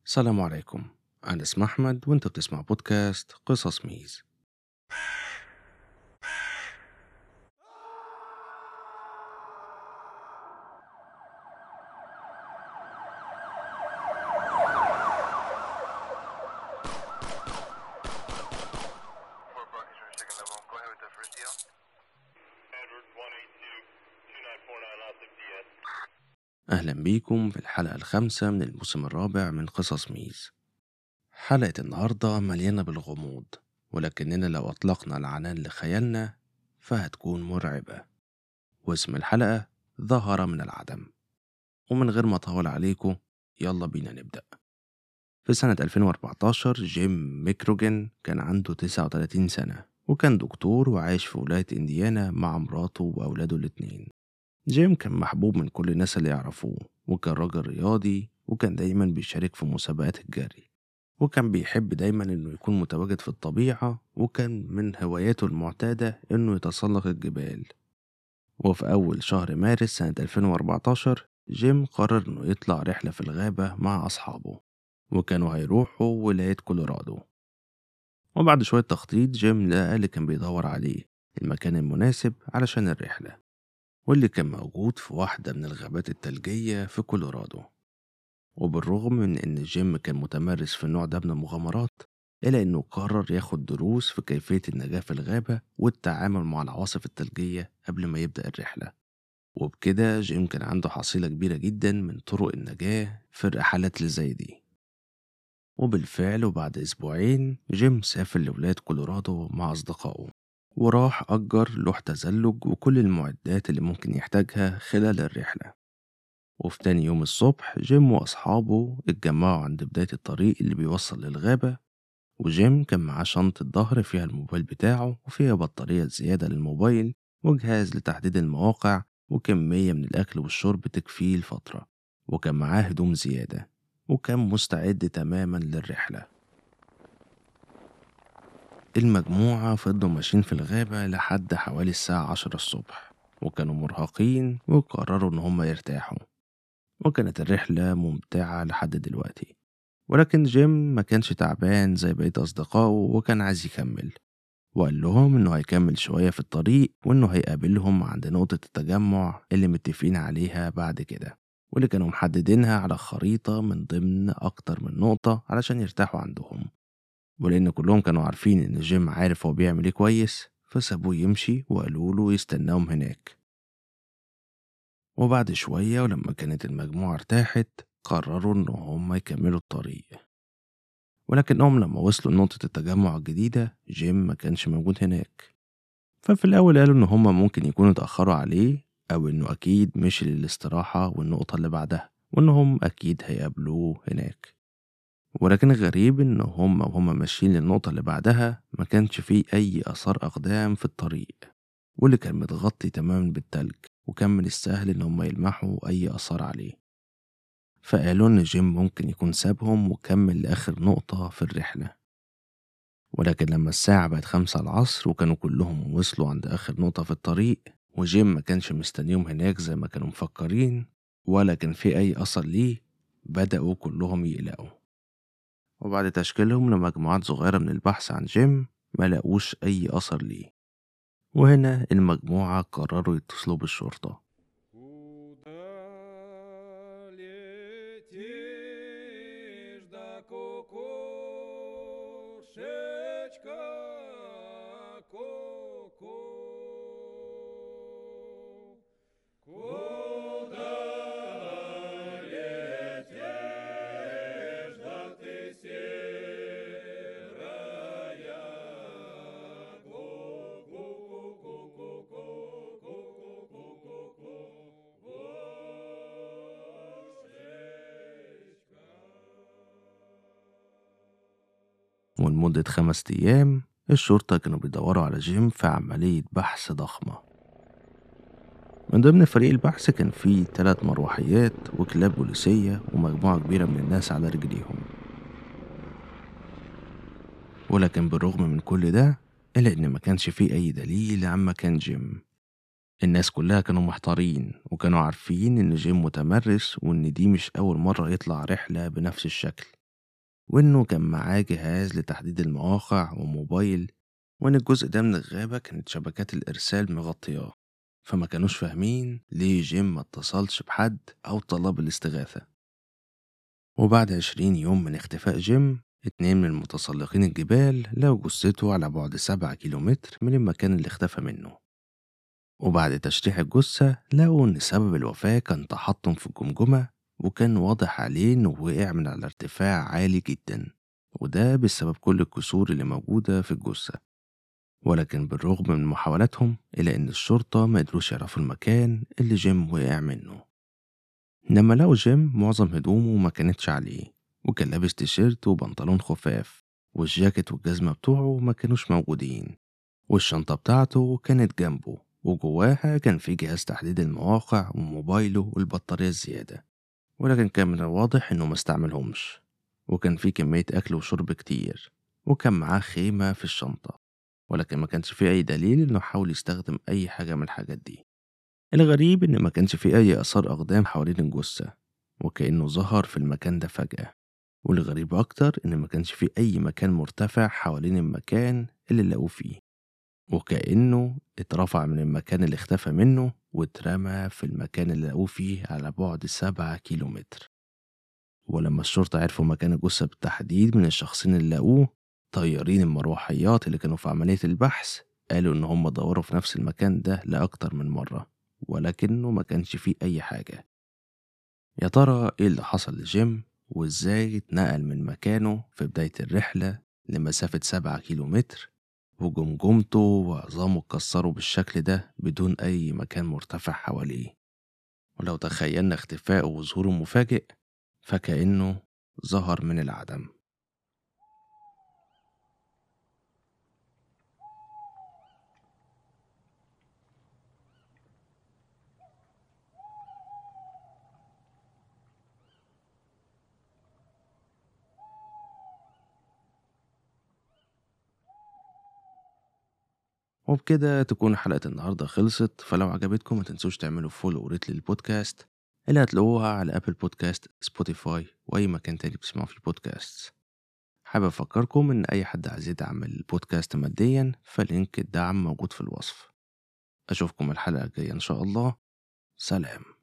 السلام عليكم أنا اسمي أحمد وأنت بتسمع بودكاست قصص ميز Four buckets for second level. Go ahead with the first deal. Edward 182 2949 Los DS. أهلا بيكم في الحلقة الخامسة من الموسم الرابع من قصص ميز حلقة النهاردة مليانة بالغموض ولكننا لو أطلقنا العنان لخيالنا فهتكون مرعبة واسم الحلقة ظهر من العدم ومن غير ما أطول عليكم يلا بينا نبدأ في سنة 2014 جيم ميكروجن كان عنده 39 سنة وكان دكتور وعايش في ولاية إنديانا مع مراته وأولاده الاتنين جيم كان محبوب من كل الناس اللي يعرفوه وكان راجل رياضي وكان دايما بيشارك في مسابقات الجري وكان بيحب دايما انه يكون متواجد في الطبيعة وكان من هواياته المعتادة انه يتسلق الجبال وفي أول شهر مارس سنة 2014 جيم قرر انه يطلع رحلة في الغابة مع أصحابه وكانوا هيروحوا ولاية كولورادو وبعد شوية تخطيط جيم لقى اللي كان بيدور عليه المكان المناسب علشان الرحلة واللي كان موجود في واحدة من الغابات التلجية في كولورادو وبالرغم من إن جيم كان متمرس في النوع ده من المغامرات إلا إنه قرر ياخد دروس في كيفية النجاة في الغابة والتعامل مع العواصف التلجية قبل ما يبدأ الرحلة وبكده جيم كان عنده حصيلة كبيرة جدا من طرق النجاة في الرحلات اللي زي دي وبالفعل وبعد أسبوعين جيم سافر لولاية كولورادو مع أصدقائه وراح أجر لوح تزلج وكل المعدات اللي ممكن يحتاجها خلال الرحلة وفي تاني يوم الصبح جيم وأصحابه اتجمعوا عند بداية الطريق اللي بيوصل للغابة وجيم كان معاه شنطة ظهر فيها الموبايل بتاعه وفيها بطارية زيادة للموبايل وجهاز لتحديد المواقع وكمية من الأكل والشرب تكفيه الفترة وكان معاه هدوم زيادة وكان مستعد تماما للرحلة المجموعة فضلوا ماشيين في الغابة لحد حوالي الساعة عشرة الصبح وكانوا مرهقين وقرروا إن هما يرتاحوا وكانت الرحلة ممتعة لحد دلوقتي ولكن جيم ما كانش تعبان زي بقية أصدقائه وكان عايز يكمل وقال لهم إنه هيكمل شوية في الطريق وإنه هيقابلهم عند نقطة التجمع اللي متفقين عليها بعد كده واللي كانوا محددينها على خريطة من ضمن أكتر من نقطة علشان يرتاحوا عندهم ولأن كلهم كانوا عارفين إن جيم عارف هو بيعمل إيه كويس فسابوه يمشي وقالوا له يستناهم هناك وبعد شوية ولما كانت المجموعة ارتاحت قرروا إن هم يكملوا الطريق ولكنهم لما وصلوا لنقطة التجمع الجديدة جيم ما كانش موجود هناك ففي الأول قالوا إن هما ممكن يكونوا اتأخروا عليه أو إنه أكيد مشي للاستراحة والنقطة اللي بعدها وإنهم أكيد هيقابلوه هناك ولكن الغريب إن هما وهما ماشيين للنقطة اللي بعدها ما كانش فيه أي آثار أقدام في الطريق واللي كان متغطي تماما بالتلج وكان من السهل إن هما يلمحوا أي آثار عليه فقالوا إن جيم ممكن يكون سابهم وكمل لآخر نقطة في الرحلة ولكن لما الساعة بقت خمسة العصر وكانوا كلهم وصلوا عند آخر نقطة في الطريق وجيم ما كانش مستنيهم هناك زي ما كانوا مفكرين ولا كان في أي أثر ليه بدأوا كلهم يقلقوا وبعد تشكيلهم لمجموعات صغيرة من البحث عن جيم ما لقوش أي أثر ليه وهنا المجموعة قرروا يتصلوا بالشرطة Куда летишь, да кукушечка, ку-ку? Куда летишь, да ты серая, ولمدة خمس أيام الشرطة كانوا بيدوروا على جيم في عملية بحث ضخمة من ضمن فريق البحث كان فيه تلات مروحيات وكلاب بوليسية ومجموعة كبيرة من الناس على رجليهم ولكن بالرغم من كل ده إلا إن ما كانش فيه أي دليل عن مكان جيم الناس كلها كانوا محتارين وكانوا عارفين إن جيم متمرس وإن دي مش أول مرة يطلع رحلة بنفس الشكل وإنه كان معاه جهاز لتحديد المواقع وموبايل وإن الجزء ده من الغابة كانت شبكات الإرسال مغطياه فما كانوش فاهمين ليه جيم ما اتصلش بحد أو طلب الاستغاثة وبعد عشرين يوم من اختفاء جيم اتنين من متسلقين الجبال لقوا جثته على بعد سبعة كيلومتر من المكان اللي اختفى منه وبعد تشريح الجثة لقوا إن سبب الوفاة كان تحطم في الجمجمة وكان واضح عليه إنه وقع من على ارتفاع عالي جدا وده بسبب كل الكسور اللي موجودة في الجثة ولكن بالرغم من محاولاتهم إلا إن الشرطة ما قدروش يعرفوا المكان اللي جيم وقع منه لما لقوا جيم معظم هدومه ما كانتش عليه وكان لابس تيشيرت وبنطلون خفاف والجاكيت والجزمة بتوعه ما كانوش موجودين والشنطة بتاعته كانت جنبه وجواها كان في جهاز تحديد المواقع وموبايله والبطارية الزيادة ولكن كان من الواضح إنه ما استعملهمش وكان في كمية أكل وشرب كتير وكان معاه خيمة في الشنطة ولكن ما كانش في أي دليل إنه حاول يستخدم أي حاجة من الحاجات دي الغريب إن ما كانش في أي آثار أقدام حوالين الجثة وكأنه ظهر في المكان ده فجأة والغريب أكتر إن ما كانش في أي مكان مرتفع حوالين المكان اللي لقوه فيه وكأنه اترفع من المكان اللي اختفى منه واترمى في المكان اللي لقوه فيه على بعد سبعة كيلومتر ولما الشرطة عرفوا مكان الجثة بالتحديد من الشخصين اللي لقوه طيارين المروحيات اللي كانوا في عملية البحث قالوا إن هم دوروا في نفس المكان ده لأكتر من مرة ولكنه ما كانش فيه أي حاجة يا ترى إيه اللي حصل لجيم وإزاي اتنقل من مكانه في بداية الرحلة لمسافة سبعة كيلومتر وجمجمته وعظامه اتكسروا بالشكل ده بدون أي مكان مرتفع حواليه ولو تخيلنا اختفائه وظهوره مفاجئ فكأنه ظهر من العدم وبكده تكون حلقة النهاردة خلصت فلو عجبتكم ما تنسوش تعملوا فولو وريت للبودكاست اللي هتلاقوها على أبل بودكاست سبوتيفاي وأي مكان تاني بتسمعوا فيه بودكاست حابب أفكركم إن أي حد عايز يدعم البودكاست ماديا فلينك الدعم موجود في الوصف أشوفكم الحلقة الجاية إن شاء الله سلام